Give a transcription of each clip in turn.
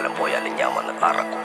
കാലം പോയാലും ഞാൻ വന്ന് അറക്കും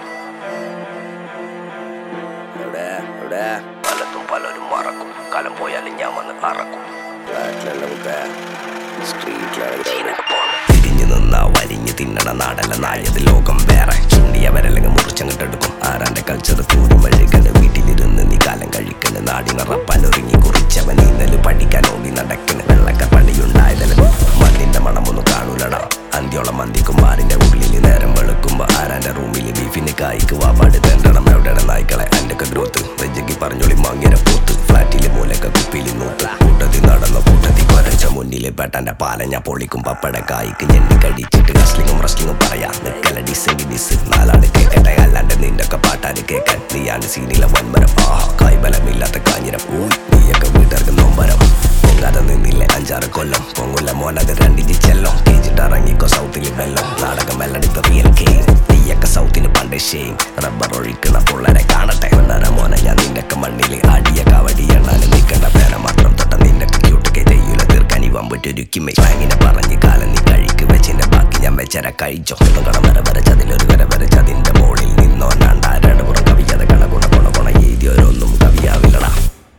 എവിടെ എവിടെ പലതും പലരും മറക്കും കാലം പോയാലും ഞാൻ വന്ന് അറക്കും ഫ്ലാറ്റിലല്ല മുത്തേ സ്ട്രീറ്റിലാണ് ചീനൊക്കെ പോണം തിരിഞ്ഞു നിന്നാ വലിഞ്ഞു തിന്നണ നാടല്ല നായത് ലോകം വേറെ ചൂണ്ടിയവരല്ലെങ്കിൽ മുറിച്ചങ്ങിട്ടെടുക്കും ആരാന്റെ കൾച്ചർ തൂരും വഴുകണ് വീട്ടിലിരുന്ന് നീ കാലം കഴിക്കണ് നാടിനറപ്പാനൊരുങ്ങി കുറിച്ചവൻ ഇന്നലെ പഠിക്കാൻ ഓടി നടക്കണ് വെള്ളക്ക പണിയുണ്ടായതല്ല മണ്ണിന്റെ മണമൊന്നും കാണൂലടാ അന്ത്യോളം മന്തിക്കുമാറിന്റെ ഉള്ളിൽ നേരം വെളുക്കുമ്പോ ആരാന്റെ റൂമിൽ ബീഫിന് കായ്ക്ക് വാപ്പാട് തെണ്ടണം എവിടെ നായ്ക്കളെ അന്റെ ഗ്രോത്ത് വെജക്കി പറഞ്ഞോളി മാങ്ങിയ പൂത്ത് ഫ്ലാറ്റിലെ മൂലക്ക കുപ്പിയിൽ നൂത്ത് കൂട്ടത്തിൽ നടന്ന കൂട്ടത്തിൽ കൊരച്ച മുന്നിൽ പെട്ടന്റെ പാല ഞാൻ പൊളിക്കും പപ്പട കായ്ക്ക് ഞെണ്ടി കടിച്ചിട്ട് റസ്ലിങ്ങും റസ്ലിങ്ങും പറയാ നിക്കല ഡിസെങ്കി ഡിസ് നാലാട് കേക്കട്ടെ അല്ലാണ്ട് നിന്റെ ഒക്കെ പാട്ടാര് കേക്കാൻ നീയാണ് സീനിലെ വൻമരം ആഹാ കായ്ബലമില്ലാത്ത കാഞ്ഞിരം ഊ നീയൊക്കെ വീട്ടുകാർക്ക് നോമ്പരം പൊങ്ങാതെ നിന്നില്ലേ അഞ്ചാറ് കൊല്ലം പൊങ്ങുല മോനത് രണ്ടിഞ്ച് ചെല്ലും കേജിട്ട് ഇറങ്ങിക്കോ സൗത്തിൽ വെല്ലം നാടകം മെല്ലടിത്ത് റിയൽ ഗെയിം നീയൊക്കെ സൗത്തിന് പണ്ട് ഷെയിം റബ്ബർ ഒഴിക്കണ പിള്ളേരെ കാണട്ടെ പൊന്നര മോനെ ഞാൻ നിന്റെ ഒക്കെ മണ്ണിൽ അടിയ കവടി എണ്ണാനും നിൽക്കേണ്ട പേന മാത്രം തൊട്ട നിന്റെ ക്യൂട്ട് കെ ചെയ്യൂല തീർക്കാൻ ഈ വമ്പറ്റൊരുക്കുമേ സ്ലാങ്ങിനെ പറഞ്ഞ് കാലം നീ കഴിക്ക് വെച്ചിന്റെ ബാക്കി ഞാൻ വെച്ചര കഴിച്ചോ ഒന്നും കടം വര വരച്ചതിലൊരു വര വരച്ചതിന്റെ മോളിൽ നിന്നോ രണ്ടാരുടെ പുറം കവിയാതെ കണ ഗുണ കൊണ കൊണ എഴുതിയോരൊന്നും കവിയാവില്ലടാ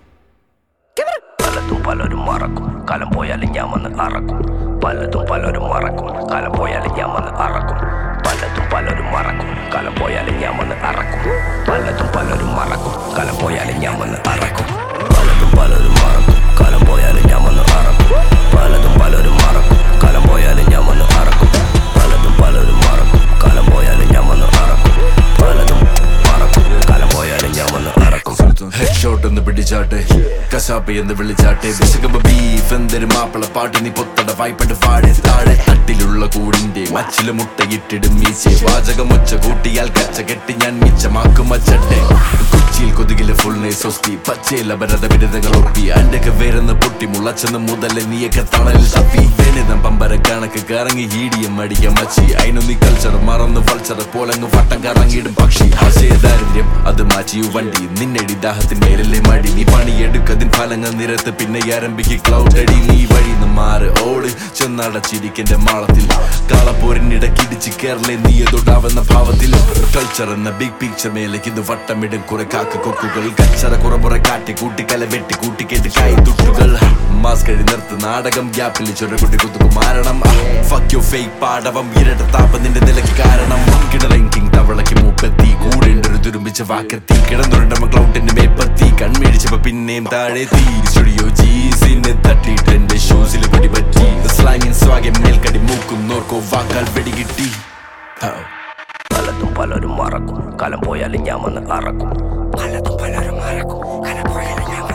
പലതും പലരും മറക്കും കാലം പോയാലും ഞാൻ വന്ന് അറക്കും പലതും പലരും മറക്കും കാലം പോയാലും ഞാൻ വന്ന് അറക്കും പലതും പലരും മറക്കും കാലം പോയാലും ഞാൻ വന്ന് അറക്കും പലതും പലരും മറക്കും കാലം പോയാലും ഞാൻ വന്ന് അറക്കും പലതും പലരും മറക്കും കാലം പോയാലും ഞാൻ വന്ന് അറക്കും പലതും പലരും മറക്കും കാലം പോയാലും ഞാൻ വന്ന് അറക്കും പലതും പലരും മറക്കും കാലം പോയാലും ഞാൻ വന്ന് അറക്കും പലതും മറക്കും കാലം പോയാലും ഞാൻ വന്ന് അറക്കും ഹെഡ് ഷോട്ട് ഒന്ന് പിടിച്ചാട്ടെ കശാപ്പ് എന്ന് വിളിച്ചാട്ടെ വിശകുമ്പോ ബീഫ് എന്തൊരു മാപ്പിള പാട്ട് നീ പൊത്തട വായ്പട്ട് പാടെ താഴെ തട്ടിലുള്ള കൂടിന്റെ മച്ചില് മുട്ടയിട്ടിടും മീശെ വാചകം ഒച്ച കൂട്ടിയാൽ കച്ച കെട്ടി ഞാൻ മിച്ചമാക്കും മച്ചട്ടെ കൊച്ചിയിൽ കൊതുകിലെ ഫുൾ സ്വസ്തി പച്ചയില ഭരത ബിരുദങ്ങൾ ഒപ്പി അന്റെ വേരെന്ന് പൊട്ടി മുളച്ചെന്ന് മുതല് നീയൊക്കെ തണലിൽ തപ്പി വേണിതം പമ്പര കണക്ക് കറങ്ങി ഈടിയം മടിയ മച്ചി അതിനു നീ കൾച്ചർ മറന്ന് വൾച്ചർ പോലങ്ങ് വട്ടം കറങ്ങിയിടും പക്ഷി ആശയ ദാരിദ്ര്യം അത് മാറ്റിയു വണ്ടി നിന്നെടി ദാഹത്തിന്മേലല്ലേ മടി നീ പണിയെടുക്കതിൻ ഫലങ്ങൾ നിരത്ത് പിന്നെ ആരംഭിക്ക് ക്ലൗഡ് അടി നീ വഴി മാറ് ഓട് ചെന്നടച്ചിരിക്കെന്റെ മാളത്തിൽ കാളപ്പോരിനിടക്കിടിച്ച് കേരളെ നീ തൊടാവുന്ന ഭാവത്തിൽ കൾച്ചർ എന്ന ബിഗ് പിക്ചർ മേലേക്ക് ഇത് വട്ടമിടും കുറെ കാക്ക കൊക്കുകൾ കച്ചറ കുറമുറ കാട്ടി കൂട്ടി കല വെട്ടി കൂട്ടി കേട്ട് കായി തുട്ടുകൾ മാസ് കഴി നിർത്ത് നാടകം ഗ്യാപ്പിൽ ചൊരകുട്ടി കുത്തുക്കു മാരണം ഫക്ക് യു ഫേക്ക് പാടവം ഇരട്ട താപം നിന്റെ നിലയ്ക്ക് കാരണം കിടലങ്കിങ് തവളയ്ക്ക് മൂപ്പെത്തി കൂടെ ഒരു തുരുമ്പിച്ച വാക്കെത്തി കിടന്നുരുണ്ടമ്മ ക്ലൗഡിന്റെ മേപ്പത്തി കൺമേടിച്ചപ്പോ പിന്നെയും താഴെ തീ സ്റ്റുഡിയോ ജീസിനെ തട്ടിയിട്ട് എന്റെ ഷൂസിൽ പിടിപറ്റി സ്ലാങ്ങിൻ സ്വാഗം മേൽക്കടി മൂക്കും നോർക്കോ വാക്കാൽ വെടികിട്ടി Oh. പലതും പലരും മറക്കും കാലം പോയാലും ഞാൻ വന്ന് അറക്കും പലതും പലരും മറക്കും കാലം പോയാലും ഞാൻ